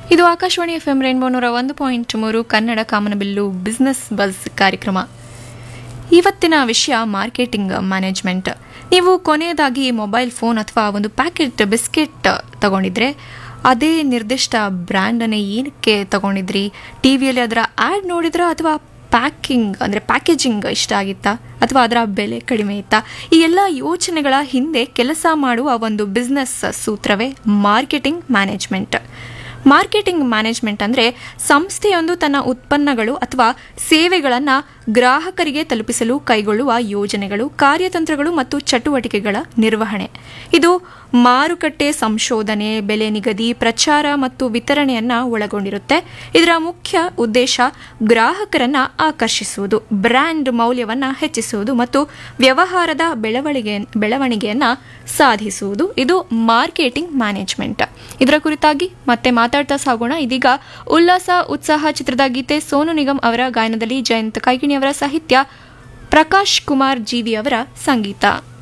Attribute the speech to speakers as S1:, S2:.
S1: ಇದು Akashvani F M rainbow ನೂರ ಒಂದು ಪಾಯಿಂಟ್ ಮೂರು ಕನ್ನಡ ಕಾಮನಬಿಲ್ಲು ಬಿಸ್ನೆಸ್ ಬಸ್ ಕಾರ್ಯಕ್ರಮ ಇವತ್ತಿನ ವಿಷಯ ಮಾರ್ಕೆಟಿಂಗ್ ಮ್ಯಾನೇಜ್ಮೆಂಟ್ ನೀವು ಕೊನೆಯದಾಗಿ ಮೊಬೈಲ್ ಫೋನ್ ಅಥವಾ ಒಂದು ಪ್ಯಾಕೆಟ್ ಬಿಸ್ಕೆಟ್ ತಗೊಂಡಿದ್ರೆ ಅದೇ ನಿರ್ದಿಷ್ಟ ಬ್ರ್ಯಾಂಡನ್ನೇ ಏನಕ್ಕೆ ತಗೊಂಡಿದ್ರಿ ಟಿ ವಿಯಲ್ಲಿ ಅದರ ಆ್ಯಡ್ ನೋಡಿದ್ರ ಅಥವಾ ಪ್ಯಾಕಿಂಗ್ ಅಂದರೆ ಪ್ಯಾಕೇಜಿಂಗ್ ಇಷ್ಟ ಆಗಿತ್ತಾ ಅಥವಾ ಅದರ ಬೆಲೆ ಕಡಿಮೆ ಇತ್ತಾ ಈ ಎಲ್ಲ ಯೋಚನೆಗಳ ಹಿಂದೆ ಕೆಲಸ ಮಾಡುವ ಒಂದು ಬಿಸ್ನೆಸ್ ಸೂತ್ರವೇ ಮಾರ್ಕೆಟಿಂಗ್ ಮ್ಯಾನೇಜ್ಮೆಂಟ್ ಮಾರ್ಕೆಟಿಂಗ್ ಮ್ಯಾನೇಜ್ಮೆಂಟ್ ಅಂದರೆ ಸಂಸ್ಥೆಯೊಂದು ತನ್ನ ಉತ್ಪನ್ನಗಳು ಅಥವಾ ಸೇವೆಗಳನ್ನು ಗ್ರಾಹಕರಿಗೆ ತಲುಪಿಸಲು ಕೈಗೊಳ್ಳುವ ಯೋಜನೆಗಳು ಕಾರ್ಯತಂತ್ರಗಳು ಮತ್ತು ಚಟುವಟಿಕೆಗಳ ನಿರ್ವಹಣೆ ಇದು ಮಾರುಕಟ್ಟೆ ಸಂಶೋಧನೆ ಬೆಲೆ ನಿಗದಿ ಪ್ರಚಾರ ಮತ್ತು ವಿತರಣೆಯನ್ನ ಒಳಗೊಂಡಿರುತ್ತೆ ಇದರ ಮುಖ್ಯ ಉದ್ದೇಶ ಗ್ರಾಹಕರನ್ನ ಆಕರ್ಷಿಸುವುದು ಬ್ರ್ಯಾಂಡ್ ಮೌಲ್ಯವನ್ನ ಹೆಚ್ಚಿಸುವುದು ಮತ್ತು ವ್ಯವಹಾರದ ಬೆಳವಣಿಗೆ ಬೆಳವಣಿಗೆಯನ್ನ ಸಾಧಿಸುವುದು ಇದು ಮಾರ್ಕೆಟಿಂಗ್ ಮ್ಯಾನೇಜ್ಮೆಂಟ್ ಇದರ ಕುರಿತಾಗಿ ಮತ್ತೆ ಮಾತಾಡ್ತಾ ಸಾಗೋಣ ಇದೀಗ ಉಲ್ಲಾಸ ಉತ್ಸಾಹ ಚಿತ್ರದ ಗೀತೆ ಸೋನು ನಿಗಮ್ ಅವರ ಗಾಯನದಲ್ಲಿ ಜಯಂತ್ ಕೈಗಿಣಿ ಅವರ ಸಾಹಿತ್ಯ ಪ್ರಕಾಶ್ ಕುಮಾರ್ ಜೀವಿ ಅವರ ಸಂಗೀತ